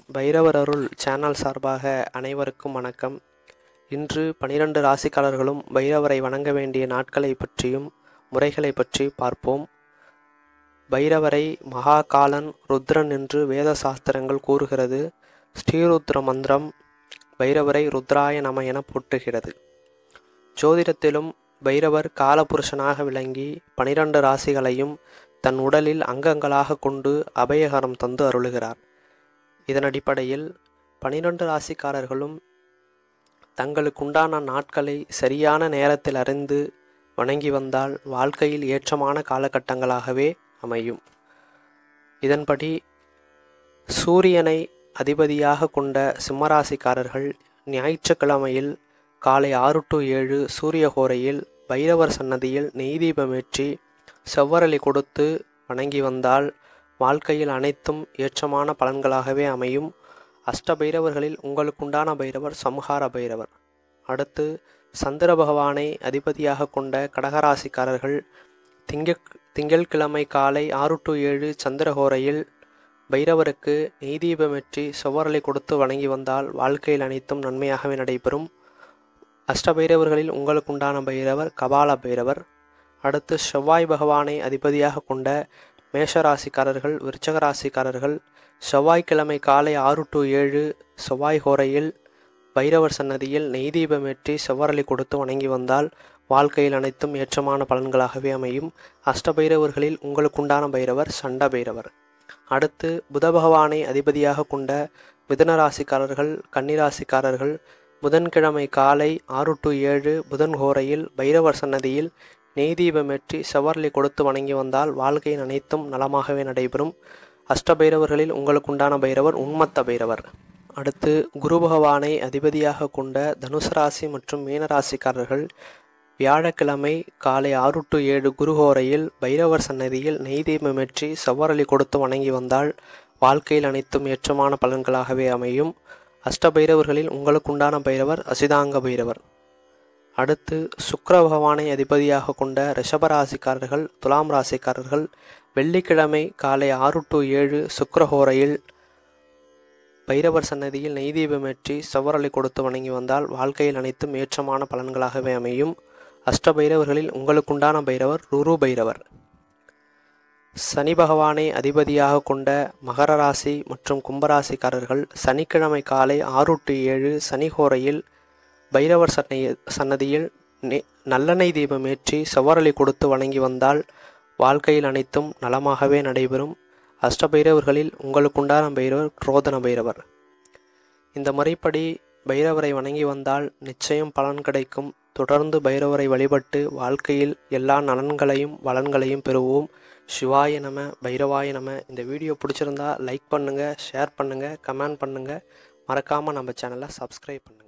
பைரவர் அருள் channel சார்பாக அனைவருக்கும் வணக்கம் இன்று பனிரெண்டு ராசிக்காரர்களும் பைரவரை வணங்க வேண்டிய நாட்களை பற்றியும் முறைகளை பற்றி பார்ப்போம் பைரவரை மகாகாலன் ருத்ரன் என்று வேத சாஸ்திரங்கள் கூறுகிறது ஸ்ரீருத்ர மந்திரம் பைரவரை ருத்ராய நம என போற்றுகிறது ஜோதிடத்திலும் பைரவர் காலபுருஷனாக விளங்கி பனிரெண்டு ராசிகளையும் தன் உடலில் அங்கங்களாக கொண்டு அபயகரம் தந்து அருளுகிறார் இதன் அடிப்படையில் பனிரெண்டு ராசிக்காரர்களும் தங்களுக்குண்டான நாட்களை சரியான நேரத்தில் அறிந்து வணங்கி வந்தால் வாழ்க்கையில் ஏற்றமான காலகட்டங்களாகவே அமையும் இதன்படி சூரியனை அதிபதியாக கொண்ட சிம்மராசிக்காரர்கள் ஞாயிற்றுக்கிழமையில் காலை ஆறு டு ஏழு சூரியகோரையில் பைரவர் சன்னதியில் நெய் தீபமேற்றி செவ்வரளி கொடுத்து வணங்கி வந்தால் வாழ்க்கையில் அனைத்தும் ஏற்றமான பலன்களாகவே அமையும் அஷ்ட பைரவர்களில் உங்களுக்குண்டான பைரவர் சம்ஹார பைரவர் அடுத்து சந்திர பகவானை அதிபதியாக கொண்ட கடகராசிக்காரர்கள் திங்க திங்கட்கிழமை காலை ஆறு டு ஏழு சந்திரகோரையில் பைரவருக்கு நெய் தீபமேற்றி செவ்வரளி கொடுத்து வணங்கி வந்தால் வாழ்க்கையில் அனைத்தும் நன்மையாகவே நடைபெறும் அஷ்டபைரவர்களில் உங்களுக்குண்டான பைரவர் கபால பைரவர் அடுத்து செவ்வாய் பகவானை அதிபதியாக கொண்ட மேஷராசிக்காரர்கள் விருச்சக ராசிக்காரர்கள் செவ்வாய்க்கிழமை காலை ஆறு டு ஏழு செவ்வாய் ஹோரையில் பைரவர் சன்னதியில் நெய் தீபமேற்றி செவ்வரளி கொடுத்து வணங்கி வந்தால் வாழ்க்கையில் அனைத்தும் ஏற்றமான பலன்களாகவே அமையும் அஷ்டபைரவர்களில் உங்களுக்குண்டான பைரவர் சண்ட பைரவர் அடுத்து புத பகவானை அதிபதியாக கொண்ட மிதுன ராசிக்காரர்கள் கன்னிராசிக்காரர்கள் புதன்கிழமை காலை ஆறு டு ஏழு புதன் ஹோரையில் பைரவர் சன்னதியில் நெய் தீபமேற்றி செவ்வரளி கொடுத்து வணங்கி வந்தால் வாழ்க்கையின் அனைத்தும் நலமாகவே நடைபெறும் அஷ்டபைரவர்களில் உங்களுக்குண்டான பைரவர் உண்மத்த பைரவர் அடுத்து குரு பகவானை அதிபதியாக கொண்ட தனுசு ராசி மற்றும் மீனராசிக்காரர்கள் வியாழக்கிழமை காலை ஆறு டு ஏழு குருஹோரையில் பைரவர் சன்னதியில் நெய் தீபமேற்றி செவ்வரளி கொடுத்து வணங்கி வந்தால் வாழ்க்கையில் அனைத்தும் ஏற்றமான பலன்களாகவே அமையும் அஷ்டபைரவர்களில் உங்களுக்குண்டான பைரவர் அசிதாங்க பைரவர் அடுத்து சுக்கர பகவானை அதிபதியாக கொண்ட ரிஷபராசிக்காரர்கள் துலாம் ராசிக்காரர்கள் வெள்ளிக்கிழமை காலை ஆறு டு ஏழு சுக்கரஹோரையில் பைரவர் சன்னதியில் நெய் தீபமேற்றி செவ்வரளி கொடுத்து வணங்கி வந்தால் வாழ்க்கையில் அனைத்தும் ஏற்றமான பலன்களாகவே அமையும் அஷ்டபைரவர்களில் உங்களுக்குண்டான பைரவர் ருரு பைரவர் சனி பகவானை அதிபதியாக கொண்ட மகர ராசி மற்றும் கும்பராசிக்காரர்கள் சனிக்கிழமை காலை ஆறு டு ஏழு சனிஹோரையில் பைரவர் சன்னை சன்னதியில் நெ நல்லெண்ணெய் தீபமேற்றி செவ்வரளி கொடுத்து வணங்கி வந்தால் வாழ்க்கையில் அனைத்தும் நலமாகவே நடைபெறும் அஷ்டபைரவர்களில் உங்களுக்குண்டான பைரவர் குரோதன பைரவர் இந்த முறைப்படி பைரவரை வணங்கி வந்தால் நிச்சயம் பலன் கிடைக்கும் தொடர்ந்து பைரவரை வழிபட்டு வாழ்க்கையில் எல்லா நலன்களையும் வளன்களையும் பெறுவோம் சிவாய நம பைரவாய நம இந்த வீடியோ பிடிச்சிருந்தா லைக் பண்ணுங்கள் ஷேர் பண்ணுங்கள் கமெண்ட் பண்ணுங்கள் மறக்காமல் நம்ம சேனலை சப்ஸ்கிரைப் பண்ணுங்கள்